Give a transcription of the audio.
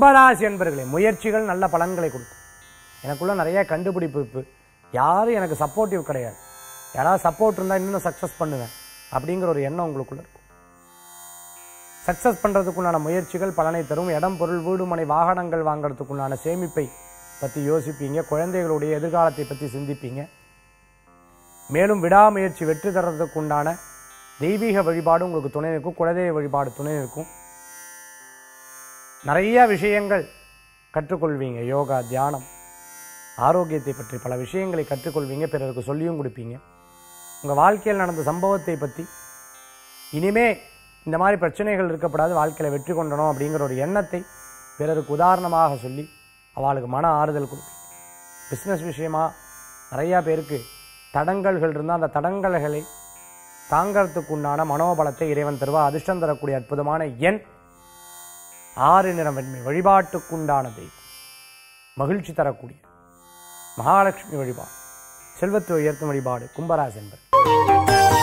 கும்பராசி என்பர்களே முயற்சிகள் நல்ல பலன்களை கொடுக்கும் எனக்குள்ள நிறைய கண்டுபிடிப்பு இருக்கு யாரும் எனக்கு சப்போர்ட்டிவ் கிடையாது யாராவது சப்போர்ட் இருந்தால் இன்னும் சக்ஸஸ் பண்ணுவேன் அப்படிங்கிற ஒரு எண்ணம் உங்களுக்குள்ள இருக்கும் சக்ஸஸ் பண்ணுறதுக்குண்டான முயற்சிகள் பலனை தரும் இடம் பொருள் வீடு மனை வாகனங்கள் வாங்குறதுக்குண்டான சேமிப்பை பற்றி யோசிப்பீங்க குழந்தைகளுடைய எதிர்காலத்தை பற்றி சிந்திப்பீங்க மேலும் விடாமுயற்சி வெற்றி தர்றதுக்கு உண்டான தெய்வீக வழிபாடு உங்களுக்கு துணை இருக்கும் குலதெய்வ வழிபாடு துணை இருக்கும் நிறைய விஷயங்கள் கற்றுக்கொள்வீங்க யோகா தியானம் ஆரோக்கியத்தை பற்றி பல விஷயங்களை கற்றுக்கொள்வீங்க பிறருக்கு சொல்லியும் கொடுப்பீங்க உங்கள் வாழ்க்கையில் நடந்த சம்பவத்தை பற்றி இனிமே இந்த மாதிரி பிரச்சனைகள் இருக்கப்படாது வாழ்க்கையில் வெற்றி கொண்டணும் அப்படிங்கிற ஒரு எண்ணத்தை பிறருக்கு உதாரணமாக சொல்லி அவளுக்கு மன ஆறுதல் கொடுப்பீங்க பிஸ்னஸ் விஷயமா நிறையா பேருக்கு தடங்கல்கள் இருந்தால் அந்த தடங்கல்களை தாங்கிறதுக்கு உண்டான மனோபலத்தை இறைவன் தருவா அதிர்ஷ்டம் தரக்கூடிய அற்புதமான எண் ஆறு நிறம் வெண்மை வழிபாட்டுக்குண்டான தெய்வம் மகிழ்ச்சி தரக்கூடிய மகாலட்சுமி வழிபாடு செல்வத்தை உயர்த்தும் வழிபாடு கும்பராசி என்பது